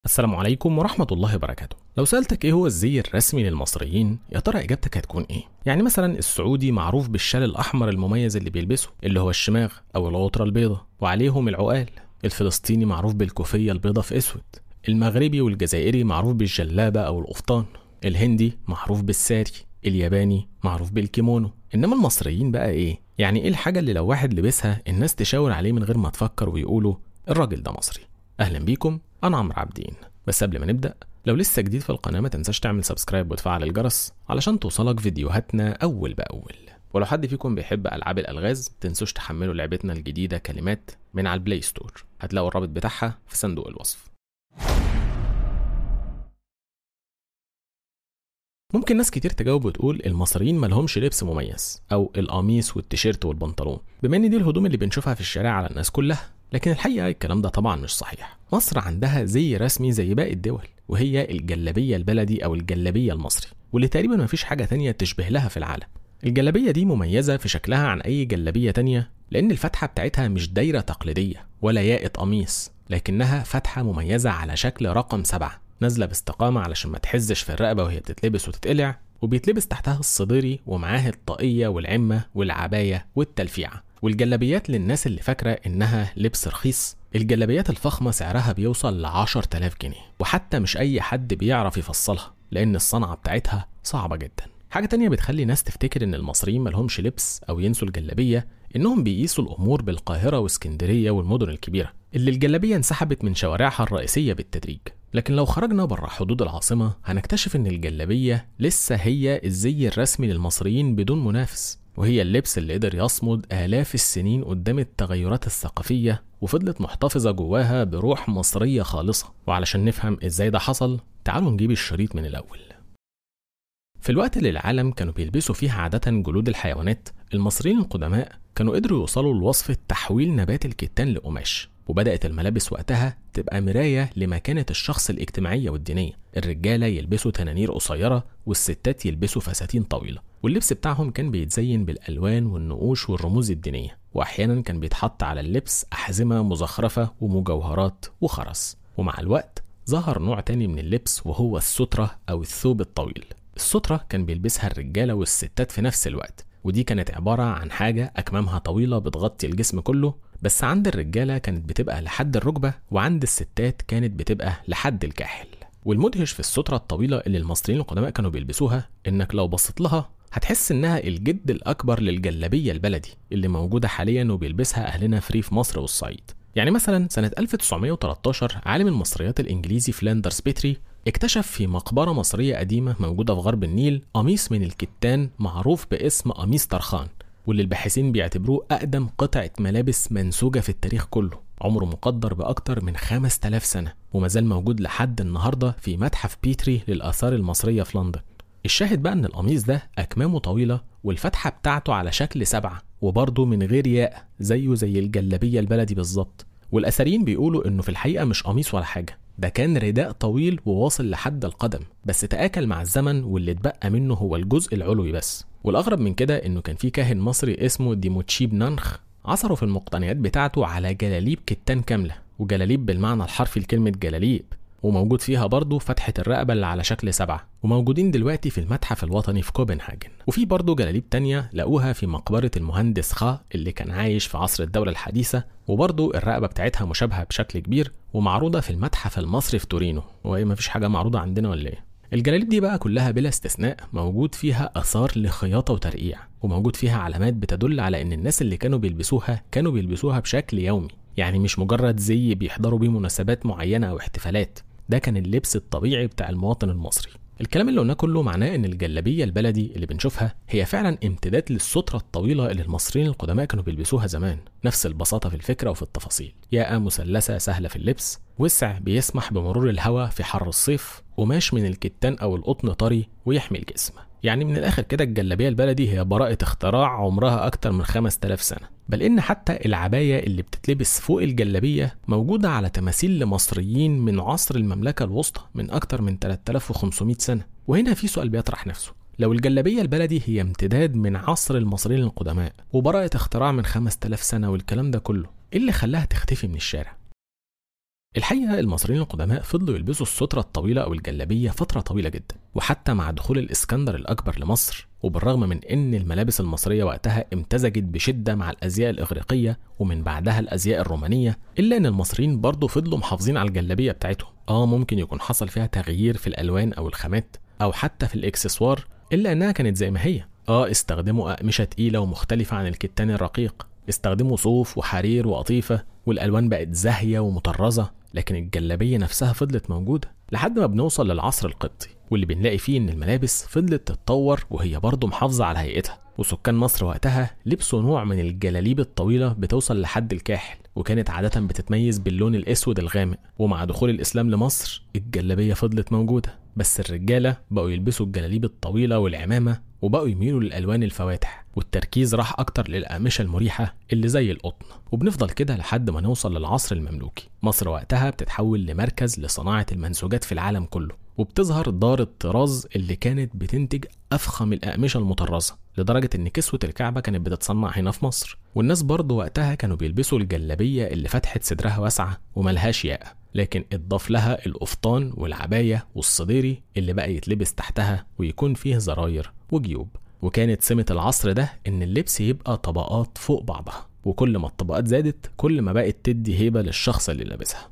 السلام عليكم ورحمة الله وبركاته لو سألتك ايه هو الزي الرسمي للمصريين يا ترى اجابتك هتكون ايه يعني مثلا السعودي معروف بالشال الاحمر المميز اللي بيلبسه اللي هو الشماغ او الغطرة البيضة وعليهم العقال الفلسطيني معروف بالكوفية البيضة في اسود المغربي والجزائري معروف بالجلابة او القفطان الهندي معروف بالساري الياباني معروف بالكيمونو انما المصريين بقى ايه يعني ايه الحاجة اللي لو واحد لبسها الناس تشاور عليه من غير ما تفكر ويقولوا الراجل ده مصري اهلا بيكم انا عمرو عابدين بس قبل ما نبدا لو لسه جديد في القناه ما تنساش تعمل سبسكرايب وتفعل الجرس علشان توصلك فيديوهاتنا اول باول ولو حد فيكم بيحب العاب الالغاز تنسوش تحملوا لعبتنا الجديده كلمات من على البلاي ستور هتلاقوا الرابط بتاعها في صندوق الوصف ممكن ناس كتير تجاوب وتقول المصريين مالهمش لبس مميز او القميص والتيشيرت والبنطلون بما ان دي الهدوم اللي بنشوفها في الشارع على الناس كلها لكن الحقيقه الكلام ده طبعا مش صحيح مصر عندها زي رسمي زي باقي الدول وهي الجلابيه البلدي او الجلابيه المصري واللي تقريبا مفيش حاجه تانية تشبه لها في العالم الجلابيه دي مميزه في شكلها عن اي جلابيه تانية لان الفتحه بتاعتها مش دايره تقليديه ولا ياقه قميص لكنها فتحه مميزه على شكل رقم سبعة نازله باستقامه علشان ما تحزش في الرقبه وهي بتتلبس وتتقلع وبيتلبس تحتها الصديري ومعاه الطاقيه والعمه والعبايه والتلفيعه والجلابيات للناس اللي فاكرة إنها لبس رخيص الجلابيات الفخمة سعرها بيوصل ل 10000 جنيه وحتى مش أي حد بيعرف يفصلها لأن الصنعة بتاعتها صعبة جدا حاجة تانية بتخلي ناس تفتكر إن المصريين ملهمش لبس أو ينسوا الجلابية إنهم بيقيسوا الأمور بالقاهرة واسكندرية والمدن الكبيرة اللي الجلابية انسحبت من شوارعها الرئيسية بالتدريج لكن لو خرجنا بره حدود العاصمة هنكتشف إن الجلابية لسه هي الزي الرسمي للمصريين بدون منافس وهي اللبس اللي قدر يصمد آلاف السنين قدام التغيرات الثقافية وفضلت محتفظة جواها بروح مصرية خالصة وعلشان نفهم ازاي ده حصل تعالوا نجيب الشريط من الأول في الوقت اللي العالم كانوا بيلبسوا فيه عادة جلود الحيوانات المصريين القدماء كانوا قدروا يوصلوا لوصفة تحويل نبات الكتان لقماش وبدأت الملابس وقتها تبقى مراية لمكانة الشخص الاجتماعية والدينية الرجالة يلبسوا تنانير قصيرة والستات يلبسوا فساتين طويلة واللبس بتاعهم كان بيتزين بالألوان والنقوش والرموز الدينية وأحيانا كان بيتحط على اللبس أحزمة مزخرفة ومجوهرات وخرز ومع الوقت ظهر نوع تاني من اللبس وهو السترة أو الثوب الطويل السترة كان بيلبسها الرجالة والستات في نفس الوقت ودي كانت عبارة عن حاجة أكمامها طويلة بتغطي الجسم كله بس عند الرجالة كانت بتبقى لحد الركبة وعند الستات كانت بتبقى لحد الكاحل والمدهش في السترة الطويلة اللي المصريين القدماء كانوا بيلبسوها إنك لو بصيت لها هتحس إنها الجد الأكبر للجلابية البلدي اللي موجودة حاليا وبيلبسها أهلنا في ريف مصر والصعيد يعني مثلا سنة 1913 عالم المصريات الإنجليزي فلاندرز بيتري اكتشف في مقبرة مصرية قديمة موجودة في غرب النيل قميص من الكتان معروف باسم قميص طرخان واللي الباحثين بيعتبروه أقدم قطعة ملابس منسوجة في التاريخ كله عمره مقدر بأكتر من 5000 سنة ومازال موجود لحد النهاردة في متحف بيتري للآثار المصرية في لندن الشاهد بقى إن القميص ده أكمامه طويلة والفتحة بتاعته على شكل سبعة وبرضه من غير ياء زيه زي الجلابية البلدي بالظبط والأثريين بيقولوا إنه في الحقيقة مش قميص ولا حاجة ده كان رداء طويل وواصل لحد القدم بس تآكل مع الزمن واللي اتبقى منه هو الجزء العلوي بس والأغرب من كده إنه كان في كاهن مصري اسمه ديموتشيب نانخ عثروا في المقتنيات بتاعته على جلاليب كتان كاملة وجلاليب بالمعنى الحرفي لكلمة جلاليب وموجود فيها برضه فتحة الرقبة اللي على شكل سبعة وموجودين دلوقتي في المتحف الوطني في كوبنهاجن وفي برضه جلاليب تانية لقوها في مقبرة المهندس خا اللي كان عايش في عصر الدولة الحديثة وبرضه الرقبة بتاعتها مشابهة بشكل كبير ومعروضة في المتحف المصري في تورينو وهي مفيش حاجة معروضة عندنا ولا ايه الجلاليب دي بقى كلها بلا استثناء موجود فيها آثار لخياطة وترقيع وموجود فيها علامات بتدل على إن الناس اللي كانوا بيلبسوها كانوا بيلبسوها بشكل يومي يعني مش مجرد زي بيحضروا بيه مناسبات معينة أو احتفالات ده كان اللبس الطبيعي بتاع المواطن المصري الكلام اللي قلناه كله معناه ان الجلابيه البلدي اللي بنشوفها هي فعلا امتداد للستره الطويله اللي المصريين القدماء كانوا بيلبسوها زمان نفس البساطه في الفكره وفي التفاصيل ياقه مثلثه سهله في اللبس وسع بيسمح بمرور الهواء في حر الصيف قماش من الكتان او القطن طري ويحمي الجسم يعني من الاخر كده الجلابيه البلدي هي براءه اختراع عمرها اكتر من 5000 سنه بل ان حتى العبايه اللي بتتلبس فوق الجلابيه موجوده على تماثيل لمصريين من عصر المملكه الوسطى من اكتر من 3500 سنه وهنا في سؤال بيطرح نفسه لو الجلابيه البلدي هي امتداد من عصر المصريين القدماء وبراءه اختراع من 5000 سنه والكلام ده كله ايه اللي خلاها تختفي من الشارع الحقيقة المصريين القدماء فضلوا يلبسوا السترة الطويلة أو الجلابية فترة طويلة جدا وحتى مع دخول الإسكندر الأكبر لمصر وبالرغم من أن الملابس المصرية وقتها امتزجت بشدة مع الأزياء الإغريقية ومن بعدها الأزياء الرومانية إلا أن المصريين برضه فضلوا محافظين على الجلابية بتاعتهم آه ممكن يكون حصل فيها تغيير في الألوان أو الخامات أو حتى في الإكسسوار إلا أنها كانت زي ما هي آه استخدموا أقمشة تقيلة ومختلفة عن الكتان الرقيق استخدموا صوف وحرير وقطيفة والألوان بقت زاهية ومطرزة لكن الجلابية نفسها فضلت موجودة لحد ما بنوصل للعصر القبطي واللي بنلاقي فيه إن الملابس فضلت تتطور وهي برضه محافظة على هيئتها وسكان مصر وقتها لبسوا نوع من الجلاليب الطويلة بتوصل لحد الكاحل وكانت عادة بتتميز باللون الأسود الغامق ومع دخول الإسلام لمصر الجلابية فضلت موجودة بس الرجالة بقوا يلبسوا الجلاليب الطويلة والعمامة وبقوا يميلوا للألوان الفواتح والتركيز راح أكتر للأقمشة المريحة اللي زي القطن وبنفضل كده لحد ما نوصل للعصر المملوكي مصر وقتها بتتحول لمركز لصناعة المنسوجات في العالم كله وبتظهر دار الطراز اللي كانت بتنتج أفخم الأقمشة المطرزة لدرجة إن كسوة الكعبة كانت بتتصنع هنا في مصر والناس برضه وقتها كانوا بيلبسوا الجلابية اللي فتحة صدرها واسعة وملهاش ياقة لكن اتضاف لها القفطان والعباية والصديري اللي بقى يتلبس تحتها ويكون فيه زراير وجيوب وكانت سمة العصر ده إن اللبس يبقى طبقات فوق بعضها وكل ما الطبقات زادت كل ما بقت تدي هيبة للشخص اللي لابسها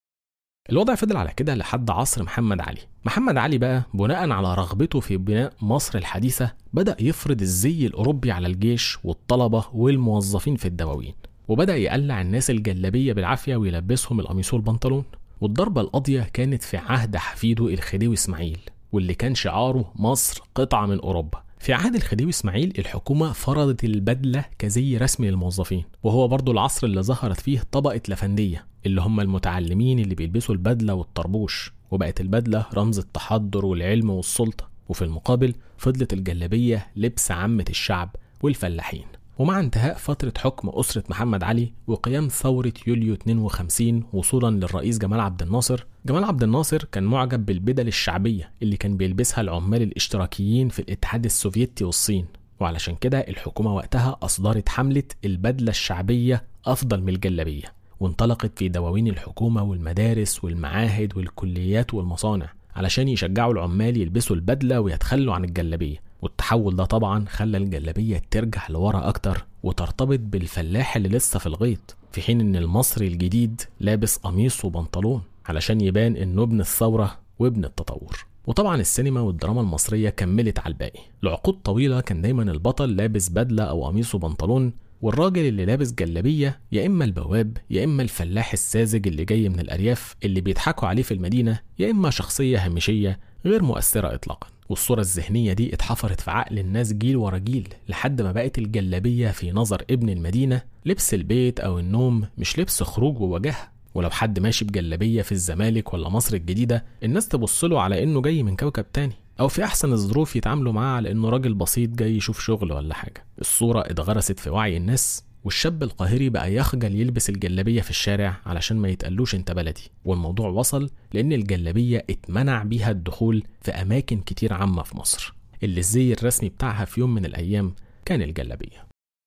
الوضع فضل على كده لحد عصر محمد علي محمد علي بقى بناء على رغبته في بناء مصر الحديثة بدأ يفرض الزي الأوروبي على الجيش والطلبة والموظفين في الدواوين وبدأ يقلع الناس الجلابية بالعافية ويلبسهم القميص والبنطلون والضربة القاضية كانت في عهد حفيده الخديوي إسماعيل واللي كان شعاره مصر قطعة من أوروبا في عهد الخديوي اسماعيل الحكومة فرضت البدلة كزي رسمي للموظفين وهو برضو العصر اللي ظهرت فيه طبقة لفندية اللي هم المتعلمين اللي بيلبسوا البدلة والطربوش وبقت البدلة رمز التحضر والعلم والسلطة وفي المقابل فضلت الجلابية لبس عامة الشعب والفلاحين ومع انتهاء فترة حكم أسرة محمد علي وقيام ثورة يوليو 52 وصولا للرئيس جمال عبد الناصر جمال عبد الناصر كان معجب بالبدل الشعبية اللي كان بيلبسها العمال الاشتراكيين في الاتحاد السوفيتي والصين وعلشان كده الحكومة وقتها أصدرت حملة البدلة الشعبية أفضل من الجلابية وانطلقت في دواوين الحكومة والمدارس والمعاهد والكليات والمصانع علشان يشجعوا العمال يلبسوا البدلة ويتخلوا عن الجلابية والتحول ده طبعا خلى الجلابية ترجع لورا أكتر وترتبط بالفلاح اللي لسه في الغيط في حين إن المصري الجديد لابس قميص وبنطلون علشان يبان إنه ابن الثورة وابن التطور وطبعا السينما والدراما المصرية كملت على الباقي لعقود طويلة كان دايما البطل لابس بدلة أو قميص وبنطلون والراجل اللي لابس جلابية يا إما البواب يا إما الفلاح الساذج اللي جاي من الأرياف اللي بيضحكوا عليه في المدينة يا إما شخصية هامشية غير مؤثرة إطلاقا والصورة الذهنية دي اتحفرت في عقل الناس جيل ورا جيل لحد ما بقت الجلابية في نظر ابن المدينة لبس البيت أو النوم مش لبس خروج ووجهه ولو حد ماشي بجلابية في الزمالك ولا مصر الجديدة الناس تبص له على إنه جاي من كوكب تاني أو في أحسن الظروف يتعاملوا معاه على إنه راجل بسيط جاي يشوف شغل ولا حاجة الصورة اتغرست في وعي الناس والشاب القاهري بقى يخجل يلبس الجلابية في الشارع علشان ما يتقلوش انت بلدي والموضوع وصل لأن الجلابية اتمنع بيها الدخول في أماكن كتير عامة في مصر اللي الزي الرسمي بتاعها في يوم من الأيام كان الجلابية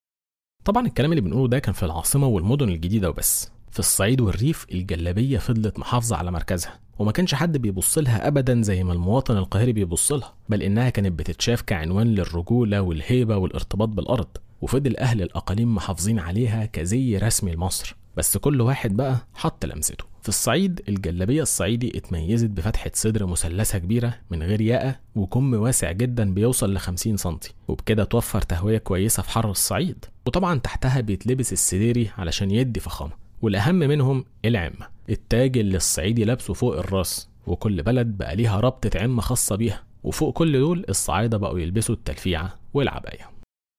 طبعا الكلام اللي بنقوله ده كان في العاصمة والمدن الجديدة وبس في الصعيد والريف الجلابية فضلت محافظة على مركزها وما كانش حد بيبص لها ابدا زي ما المواطن القاهري بيبص لها بل انها كانت بتتشاف كعنوان للرجوله والهيبه والارتباط بالارض وفضل اهل الاقاليم محافظين عليها كزي رسمي لمصر بس كل واحد بقى حط لمسته في الصعيد الجلابيه الصعيدي اتميزت بفتحه صدر مثلثه كبيره من غير ياقه وكم واسع جدا بيوصل ل 50 سم وبكده توفر تهويه كويسه في حر الصعيد وطبعا تحتها بيتلبس السديري علشان يدي فخامه والاهم منهم العمه التاج اللي الصعيدي لابسه فوق الراس وكل بلد بقى ليها ربطة عمة خاصة بيها وفوق كل دول الصعايدة بقوا يلبسوا التلفيعة والعباية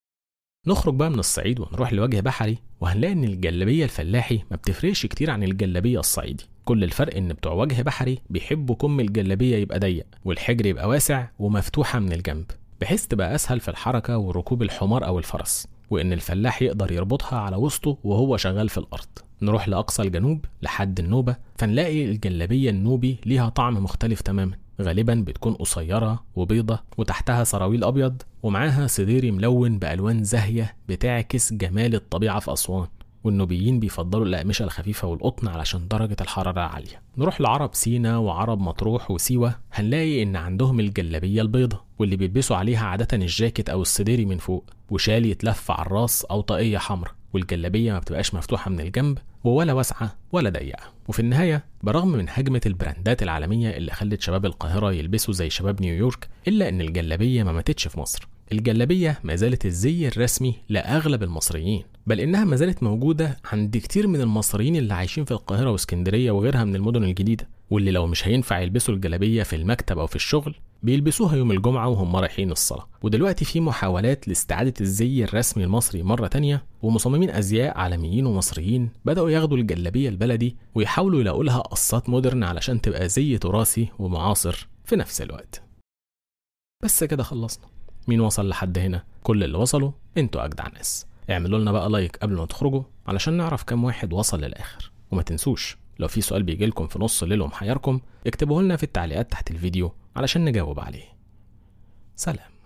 نخرج بقى من الصعيد ونروح لوجه بحري وهنلاقي ان الجلابية الفلاحي ما بتفرقش كتير عن الجلابية الصعيدي كل الفرق ان بتوع وجه بحري بيحبوا كم الجلابية يبقى ضيق والحجر يبقى واسع ومفتوحة من الجنب بحيث تبقى اسهل في الحركة وركوب الحمار او الفرس وان الفلاح يقدر يربطها على وسطه وهو شغال في الارض نروح لأقصى الجنوب لحد النوبة فنلاقي الجلابية النوبي ليها طعم مختلف تماما غالبا بتكون قصيرة وبيضة وتحتها سراويل أبيض ومعاها سديري ملون بألوان زاهية بتعكس جمال الطبيعة في أسوان والنوبيين بيفضلوا الأقمشة الخفيفة والقطن علشان درجة الحرارة عالية نروح لعرب سينا وعرب مطروح وسيوة هنلاقي إن عندهم الجلابية البيضة واللي بيلبسوا عليها عادة الجاكيت أو السديري من فوق وشال يتلف على الراس أو طاقية حمراء والجلابية ما بتبقاش مفتوحة من الجنب ولا واسعة ولا ضيقة وفي النهاية برغم من هجمة البراندات العالمية اللي خلت شباب القاهرة يلبسوا زي شباب نيويورك إلا إن الجلابية ما ماتتش في مصر الجلابية ما زالت الزي الرسمي لأغلب المصريين بل إنها ما زالت موجودة عند كتير من المصريين اللي عايشين في القاهرة واسكندرية وغيرها من المدن الجديدة واللي لو مش هينفع يلبسوا الجلابية في المكتب أو في الشغل بيلبسوها يوم الجمعة وهم رايحين الصلاة ودلوقتي في محاولات لاستعادة الزي الرسمي المصري مرة تانية ومصممين أزياء عالميين ومصريين بدأوا ياخدوا الجلابية البلدي ويحاولوا يلاقوا لها قصات مودرن علشان تبقى زي تراثي ومعاصر في نفس الوقت بس كده خلصنا مين وصل لحد هنا كل اللي وصلوا انتوا أجدع ناس اعملوا لنا بقى لايك قبل ما تخرجوا علشان نعرف كام واحد وصل للآخر وما تنسوش لو في سؤال بيجيلكم في نص الليل ومحيركم اكتبوه لنا في التعليقات تحت الفيديو علشان نجاوب عليه سلام